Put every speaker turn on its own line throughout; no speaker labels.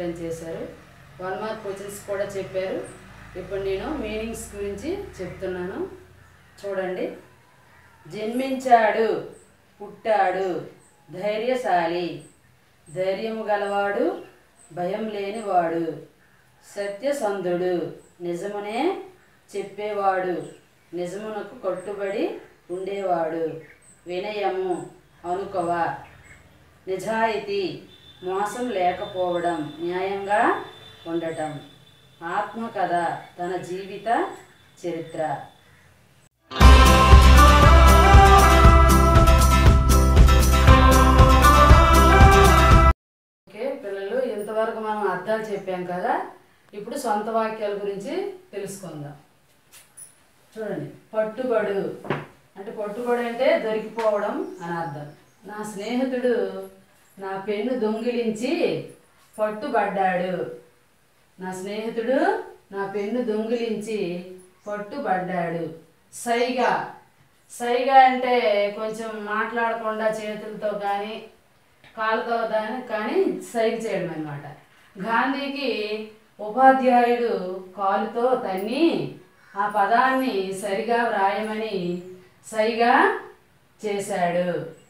explain చేశారు one mark questions కూడా చెప్పారు ఇప్పుడు నేను మీనింగ్స్ గురించి చెప్తున్నాను చూడండి జన్మించాడు పుట్టాడు ధైర్యశాలి ధైర్యము గలవాడు భయం లేనివాడు సత్యసంధుడు నిజమునే చెప్పేవాడు నిజమునకు కట్టుబడి ఉండేవాడు వినయము అనుకవ నిజాయితీ మోసం లేకపోవడం న్యాయంగా ఉండటం ఆత్మకథ తన జీవిత చరిత్ర ఓకే పిల్లలు ఇంతవరకు మనం అర్థాలు చెప్పాం కదా ఇప్పుడు సొంత వాక్యాల గురించి తెలుసుకుందాం చూడండి పట్టుబడు అంటే పట్టుబడు అంటే దొరికిపోవడం అని అర్థం నా స్నేహితుడు నా పెన్ను దొంగిలించి పట్టుబడ్డాడు నా స్నేహితుడు నా పెన్ను దొంగిలించి పట్టుబడ్డాడు సైగా సైగా అంటే కొంచెం మాట్లాడకుండా చేతులతో కానీ కాళ్ళతో దాని కానీ సైగ చేయడం అనమాట గాంధీకి ఉపాధ్యాయుడు కాలుతో తన్ని ఆ పదాన్ని సరిగా వ్రాయమని సైగా చేశాడు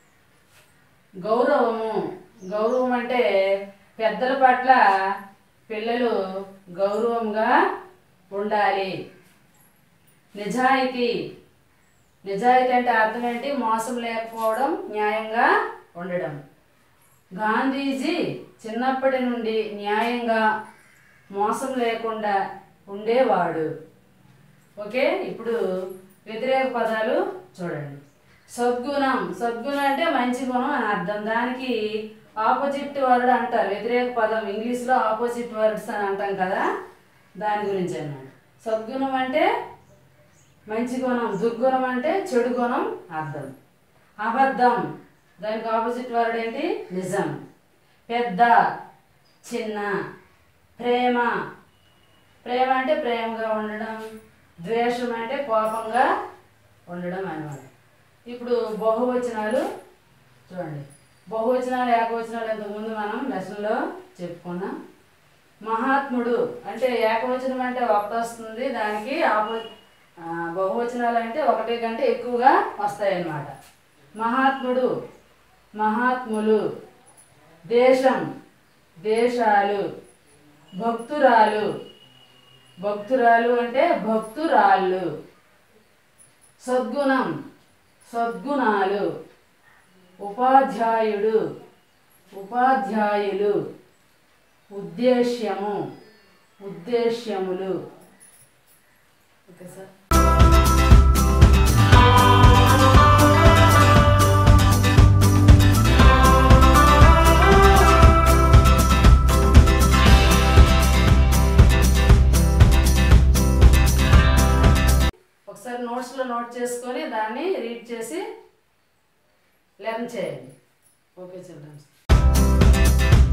గౌరవము గౌరవం అంటే పెద్దల పట్ల పిల్లలు గౌరవంగా ఉండాలి నిజాయితీ నిజాయితీ అంటే అర్థం ఏంటి మోసం లేకపోవడం న్యాయంగా ఉండడం గాంధీజీ చిన్నప్పటి నుండి న్యాయంగా మోసం లేకుండా ఉండేవాడు ఓకే ఇప్పుడు వ్యతిరేక పదాలు చూడండి సద్గుణం సద్గుణం అంటే మంచి గుణం అని అర్థం దానికి ఆపోజిట్ వర్డ్ అంటారు వ్యతిరేక పదం ఇంగ్లీష్లో ఆపోజిట్ వర్డ్స్ అని అంటాం కదా దాని గురించి అన్నాడు సద్గుణం అంటే మంచి గుణం దుర్గుణం అంటే చెడు గుణం అర్థం అబద్ధం దానికి ఆపోజిట్ వర్డ్ ఏంటి నిజం పెద్ద చిన్న ప్రేమ ప్రేమ అంటే ప్రేమగా ఉండడం ద్వేషం అంటే కోపంగా ఉండడం అన్నమాట ఇప్పుడు బహువచనాలు చూడండి బహువచనాలు ఏకవచనాలు ఇంతకుముందు మనం లెసన్లో చెప్పుకున్నాం మహాత్ముడు అంటే ఏకవచనం అంటే ఒకటి వస్తుంది దానికి ఆపో ఆ, బహువచనాలు అంటే ఒకటి కంటే ఎక్కువగా వస్తాయి అన్నమాట మహాత్ముడు మహాత్ములు దేశం దేశాలు భక్తురాలు భక్తురాలు అంటే భక్తురాళ్ళు సద్గుణం సద్గుణాలు ఉపాధ్యాయుడు ఉపాధ్యాయులు ఉద్దేశ్యము ఉద్దేశ్యములు ఓకే సార్ ఒకసారి నోట్స్లో నోట్ చేసుకొని దాన్ని రీడ్ చేసి లెర్న్ చేయండి ఓకే చిల్డ్రన్స్